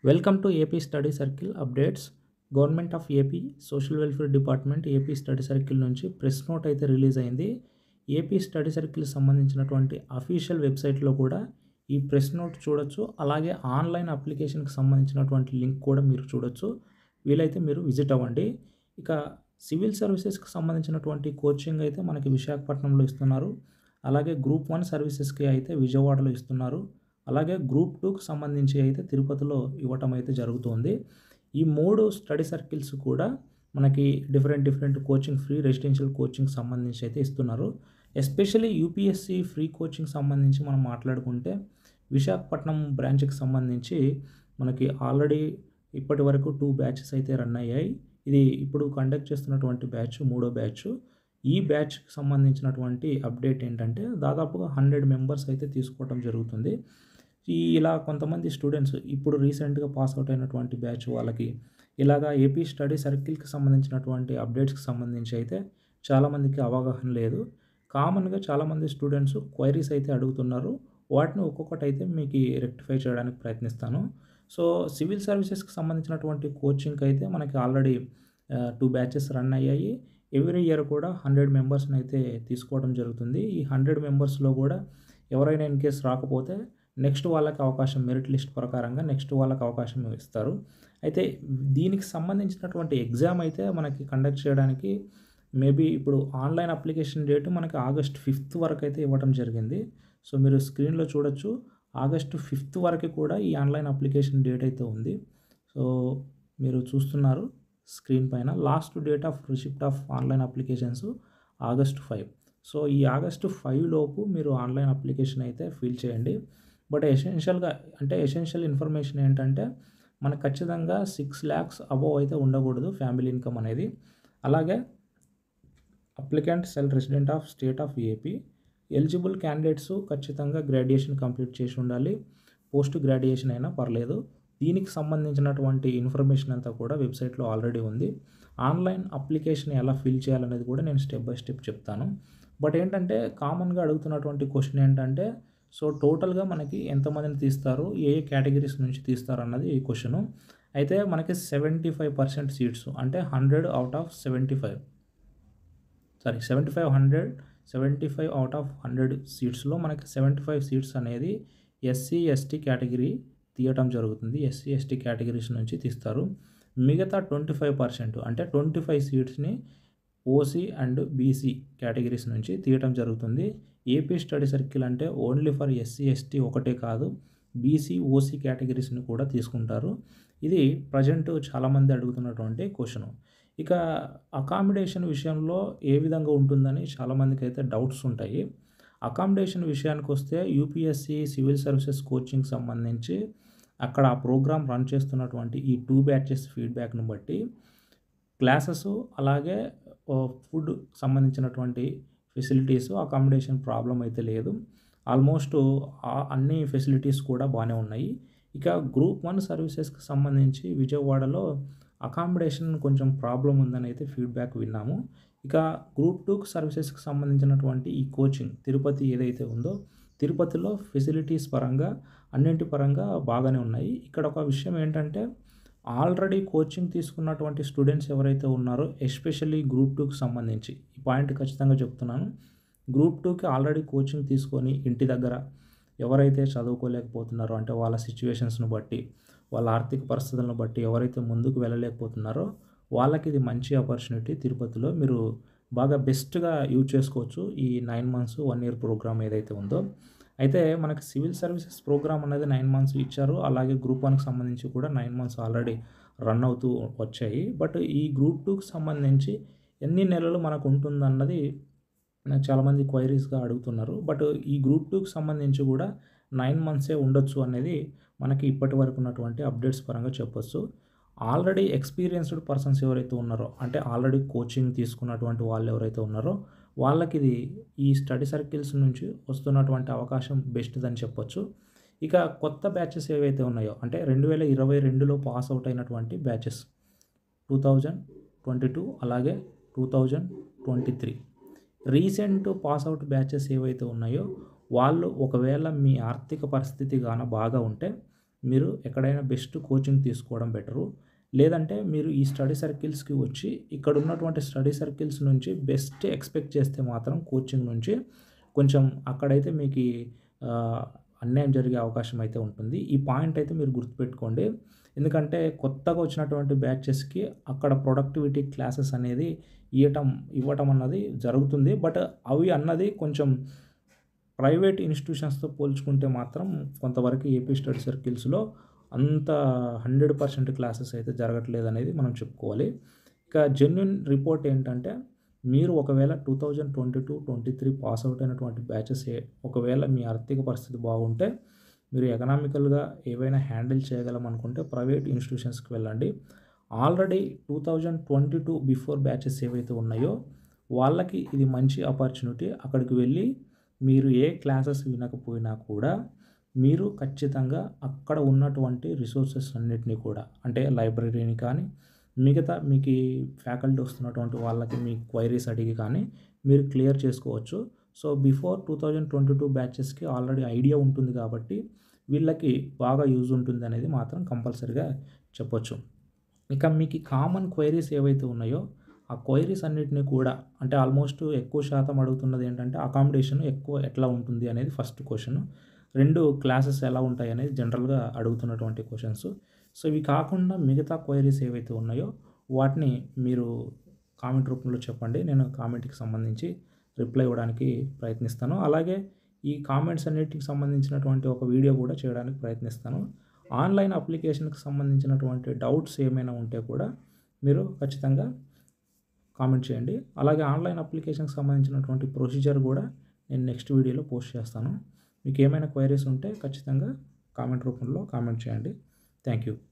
welcome to AP study circle updates government of AP social welfare department AP study circle నుంచి press note అయితే release అయింది AP study circle సంబంధించినటువంటి official వెబ్సైట్లో కూడా ఈ press note చూడొచ్చు అలాగే ఆన్లైన్ అప్లికేషన్కి సంబంధించినటువంటి లింక్ కూడా మీరు చూడొచ్చు వీలైతే మీరు విజిట్ అవ్వండి ఇక సివిల్ సర్వీసెస్కి సంబంధించినటువంటి కోచింగ్ అయితే మనకి విశాఖపట్నంలో ఇస్తున్నారు అలాగే గ్రూప్ వన్ సర్వీసెస్కి అయితే విజయవాడలో ఇస్తున్నారు అలాగే గ్రూప్ టూకి సంబంధించి అయితే తిరుపతిలో ఇవ్వటం అయితే జరుగుతుంది ఈ మూడు స్టడీ సర్కిల్స్ కూడా మనకి different different coaching free residential coaching సంబంధించి అయితే ఇస్తున్నారు ఎస్పెషల్లీ యూపీఎస్సి ఫ్రీ కోచింగ్ సంబంధించి మనం మాట్లాడుకుంటే విశాఖపట్నం బ్రాంచ్కి సంబంధించి మనకి ఆల్రెడీ ఇప్పటి వరకు టూ బ్యాచెస్ అయితే రన్ అయ్యాయి ఇది ఇప్పుడు కండక్ట్ చేస్తున్నటువంటి బ్యాచ్ మూడో బ్యాచ్ ఈ బ్యాచ్కి సంబంధించినటువంటి అప్డేట్ ఏంటంటే దాదాపుగా హండ్రెడ్ మెంబర్స్ అయితే తీసుకోవడం జరుగుతుంది ఈ ఇలా కొంతమంది స్టూడెంట్స్ ఇప్పుడు రీసెంట్గా పాస్ అవుట్ అయినటువంటి బ్యాచ్ వాళ్ళకి ఇలాగా ఏపీ స్టడీ సర్కిల్కి సంబంధించినటువంటి అప్డేట్స్కి సంబంధించి అయితే చాలామందికి అవగాహన లేదు కామన్గా చాలామంది స్టూడెంట్స్ క్వైరీస్ అయితే అడుగుతున్నారు వాటిని ఒక్కొక్కటి అయితే మీకు రెక్టిఫై చేయడానికి ప్రయత్నిస్తాను సో సివిల్ సర్వీసెస్కి సంబంధించినటువంటి కోచింగ్కి అయితే మనకి ఆల్రెడీ టూ బ్యాచెస్ రన్ అయ్యాయి ఎవ్రీ ఇయర్ కూడా హండ్రెడ్ మెంబర్స్ని అయితే తీసుకోవడం జరుగుతుంది ఈ హండ్రెడ్ మెంబర్స్లో కూడా ఎవరైనా ఇన్ కేస్ రాకపోతే నెక్స్ట్ వాళ్ళకి అవకాశం మెరిట్ లిస్ట్ ప్రకారంగా నెక్స్ట్ వాళ్ళకి అవకాశం ఇస్తారు అయితే దీనికి సంబంధించినటువంటి ఎగ్జామ్ అయితే మనకి కండక్ట్ చేయడానికి మేబీ ఇప్పుడు ఆన్లైన్ అప్లికేషన్ డేట్ మనకి ఆగస్ట్ ఫిఫ్త్ వరకు అయితే ఇవ్వడం జరిగింది సో మీరు స్క్రీన్లో చూడొచ్చు ఆగస్టు ఫిఫ్త్ వరకు కూడా ఈ ఆన్లైన్ అప్లికేషన్ డేట్ అయితే ఉంది సో మీరు చూస్తున్నారు స్క్రీన్ పైన last date of receipt of online applications August five so ఈ ఆగస్టు ఫైవ్ లోపు మీరు ఆన్లైన్ అప్లికేషన్ అయితే ఫిల్ చేయండి బట్ ఎసెన్షియల్గా అంటే ఎసెన్షియల్ ఇన్ఫర్మేషన్ ఏంటంటే మనకు ఖచ్చితంగా సిక్స్ ల్యాక్స్ అబోవ్ అయితే ఉండకూడదు ఫ్యామిలీ ఇన్కమ్ అనేది అలాగే applicant self resident of state of AP eligible candidates ఖచ్చితంగా గ్రాడ్యుయేషన్ కంప్లీట్ చేసి ఉండాలి పోస్ట్ గ్రాడ్యుయేషన్ అయినా పర్లేదు దీనికి సంబంధించినటువంటి ఇన్ఫర్మేషన్ అంతా కూడా వెబ్సైట్లో ఆల్రెడీ ఉంది ఆన్లైన్ అప్లికేషన్ ఎలా ఫిల్ చేయాలనేది కూడా నేను స్టెప్ బై స్టెప్ చెప్తాను బట్ ఏంటంటే కామన్గా అడుగుతున్నటువంటి క్వశ్చన్ ఏంటంటే సో టోటల్గా మనకి ఎంతమందిని తీస్తారు ఏ ఏ కేటగిరీస్ నుంచి తీస్తారు అన్నది ఈ క్వశ్చను అయితే మనకి సెవెంటీ ఫైవ్ పర్సెంట్ సీట్స్ అంటే hundred out of seventy five sorry seventy five hundred seventy five out of hundred సీట్స్లో మనకి సెవెంటీ ఫైవ్ సీట్స్ అనేది ఎస్సీ ఎస్టీ కేటగిరీ తీయటం జరుగుతుంది ఎస్సీ ఎస్టీ కేటగిరీస్ నుంచి తీస్తారు మిగతా ట్వంటీ ఫైవ్ పర్సెంట్ అంటే ట్వంటీ ఫైవ్ సీట్స్ని ఓసీ అండ్ బీసీ కేటగిరీస్ నుంచి తీయటం జరుగుతుంది ఏపీ స్టడీ సర్కిల్ అంటే ఓన్లీ ఫర్ ఎస్సీ ఎస్టీ ఒకటే కాదు బీసీ ఓసీ కేటగిరీస్ని కూడా తీసుకుంటారు ఇది ప్రజెంట్ చాలామంది అడుగుతున్నటువంటి క్వశ్చన్ ఇక అకామిడేషన్ విషయంలో ఏ విధంగా ఉంటుందని చాలామందికి అయితే డౌట్స్ ఉంటాయి అకామిడేషన్ విషయానికి వస్తే యూపీఎస్సి సివిల్ సర్వీసెస్ కోచింగ్ సంబంధించి అక్కడ ఆ ప్రోగ్రామ్ రన్ చేస్తున్నటువంటి ఈ టూ బ్యాచెస్ ఫీడ్బ్యాక్ను బట్టి క్లాసెస్ అలాగే ఫుడ్ సంబంధించినటువంటి ఫెసిలిటీస్ అకామిడేషన్ ప్రాబ్లం అయితే లేదు ఆల్మోస్ట్ అన్ని ఫెసిలిటీస్ కూడా బాగానే ఉన్నాయి ఇక గ్రూప్ వన్ సర్వీసెస్కి సంబంధించి విజయవాడలో అకామిడేషన్ కొంచెం ప్రాబ్లం ఉందని అయితే ఫీడ్బ్యాక్ విన్నాము ఇక గ్రూప్ టూ సర్వీసెస్కి సంబంధించినటువంటి ఈ కోచింగ్ తిరుపతి ఏదైతే ఉందో తిరుపతిలో ఫెసిలిటీస్ పరంగా అన్నింటి పరంగా బాగానే ఉన్నాయి ఇక్కడ ఒక విషయం ఏంటంటే ఆల్రెడీ కోచింగ్ తీసుకున్నటువంటి స్టూడెంట్స్ ఎవరైతే ఉన్నారో ఎస్పెషల్లీ గ్రూప్ టూకి సంబంధించి ఈ పాయింట్ ఖచ్చితంగా చెప్తున్నాను గ్రూప్ టూకి ఆల్రెడీ కోచింగ్ తీసుకొని ఇంటి దగ్గర ఎవరైతే చదువుకోలేకపోతున్నారో అంటే వాళ్ళ సిచ్యువేషన్స్ను బట్టి వాళ్ళ ఆర్థిక పరిస్థితులను బట్టి ఎవరైతే ముందుకు వెళ్ళలేకపోతున్నారో వాళ్ళకి ఇది మంచి ఆపర్చునిటీ తిరుపతిలో మీరు బాగా బెస్ట్గా యూజ్ చేసుకోవచ్చు ఈ nine months one year program ఏదైతే ఉందో అయితే మనకి సివిల్ సర్వీసెస్ ప్రోగ్రామ్ అనేది నైన్ మంత్స్ ఇచ్చారు అలాగే గ్రూప్ వన్కి సంబంధించి కూడా నైన్ మంత్స్ ఆల్రెడీ రన్ అవుతూ వచ్చాయి బట్ ఈ గ్రూప్ టూకి సంబంధించి ఎన్ని నెలలు మనకు ఉంటుందన్నది చాలామంది క్వైరీస్గా అడుగుతున్నారు బట్ ఈ గ్రూప్ టూకి సంబంధించి కూడా నైన్ మంత్సే ఉండొచ్చు అనేది మనకి ఇప్పటి వరకు ఉన్నటువంటి అప్డేట్స్ పరంగా చెప్పొచ్చు ఆల్రెడీ ఎక్స్పీరియన్స్డ్ పర్సన్స్ ఎవరైతే ఉన్నారో అంటే ఆల్రెడీ కోచింగ్ తీసుకున్నటువంటి వాళ్ళు ఎవరైతే ఉన్నారో వాళ్ళకి ఇది ఈ స్టడీ సర్కిల్స్ నుంచి వస్తున్నటువంటి అవకాశం బెస్ట్ అని చెప్పొచ్చు ఇక కొత్త బ్యాచెస్ ఏవైతే ఉన్నాయో అంటే రెండు వేల ఇరవై రెండులో పాస్ అవుట్ అయినటువంటి batches two thousand twenty two అలాగే two thousand twenty three recent pass out batches ఏవైతే ఉన్నాయో వాళ్ళు ఒకవేళ మీ ఆర్థిక పరిస్థితి గాన బాగా ఉంటే మీరు ఎక్కడైనా బెస్ట్ కోచింగ్ తీసుకోవడం బెటరు లేదంటే మీరు ఈ స్టడీ సర్కిల్స్కి వచ్చి ఇక్కడ ఉన్నటువంటి స్టడీ సర్కిల్స్ నుంచి బెస్ట్ ఎక్స్పెక్ట్ చేస్తే మాత్రం కోచింగ్ నుంచి కొంచెం అక్కడైతే మీకు ఆ, అన్యాయం జరిగే అవకాశం అయితే ఉంటుంది ఈ పాయింట్ అయితే మీరు గుర్తుపెట్టుకోండి ఎందుకంటే కొత్తగా వచ్చినటువంటి బ్యాచెస్కి అక్కడ ప్రొడక్టివిటీ క్లాసెస్ అనేది ఇవ్వటం ఇవ్వటం అన్నది జరుగుతుంది బట్ అవి అన్నది కొంచెం ప్రైవేట్ ఇన్స్టిట్యూషన్స్తో పోల్చుకుంటే మాత్రం కొంతవరకు ఏపీ స్టడీ సర్కిల్స్లో అంత హండ్రెడ్ పర్సెంట్ క్లాసెస్ అయితే జరగట్లేదు అనేది మనం చెప్పుకోవాలి ఇక జెన్యున్ రిపోర్ట్ ఏంటంటే మీరు ఒకవేళ two thousand twenty two twenty three pass out అయినటువంటి బ్యాచెస్ ఒకవేళ మీ ఆర్థిక పరిస్థితి బాగుంటే మీరు ఎకనామికల్గా ఏవైనా హ్యాండిల్ చేయగలం అనుకుంటే ప్రైవేట్ ఇన్స్టిట్యూషన్స్కి వెళ్ళండి already two thousand twenty two before batches ఏవైతే ఉన్నాయో వాళ్ళకి ఇది మంచి ఆపర్చునిటీ అక్కడికి వెళ్ళి మీరు ఏ క్లాసెస్ వినకపోయినా కూడా మీరు ఖచ్చితంగా అక్కడ ఉన్నటువంటి రిసోర్సెస్ అన్నిటినీ కూడా అంటే లైబ్రరీని కానీ మిగతా మీకు ఫ్యాకల్టీ వస్తున్నటువంటి వాళ్ళకి మీ క్వైరీస్ అడిగి కానీ మీరు క్లియర్ చేసుకోవచ్చు so before two thousand twenty two బ్యాచెస్కి ఆల్రెడీ ఐడియా ఉంటుంది కాబట్టి వీళ్ళకి బాగా యూజ్ ఉంటుంది అనేది మాత్రం కంపల్సరిగా చెప్పొచ్చు ఇక మీకు కామన్ క్వైరీస్ ఏవైతే ఉన్నాయో ఆ క్వైరీస్ అన్నిటిని కూడా అంటే ఆల్మోస్ట్ ఎక్కువ శాతం అడుగుతున్నది ఏంటంటే అకామిడేషన్ ఎక్కువ ఎట్లా ఉంటుంది అనేది ఫస్ట్ క్వశ్చన్ రెండు క్లాసెస్ ఎలా ఉంటాయి అనేది జనరల్గా అడుగుతున్నటువంటి క్వశ్చన్స్ సో ఇవి కాకుండా మిగతా క్వైరీస్ ఏవైతే ఉన్నాయో వాటిని మీరు కామెంట్ రూపంలో చెప్పండి నేను కామెంట్కి సంబంధించి రిప్లై ఇవ్వడానికి ప్రయత్నిస్తాను అలాగే ఈ కామెంట్స్ అన్నిటికి సంబంధించినటువంటి ఒక వీడియో కూడా చేయడానికి ప్రయత్నిస్తాను ఆన్లైన్ అప్లికేషన్కి సంబంధించినటువంటి డౌట్స్ ఏమైనా ఉంటే కూడా మీరు ఖచ్చితంగా కామెంట్ చేయండి అలాగే ఆన్లైన్ అప్లికేషన్కి సంబంధించినటువంటి ప్రొసీజర్ కూడా నేను నెక్స్ట్ వీడియోలో పోస్ట్ చేస్తాను మీకు ఏమైనా క్వైరీస్ ఉంటే ఖచ్చితంగా కామెంట్ రూపంలో కామెంట్ చేయండి థ్యాంక్ యూ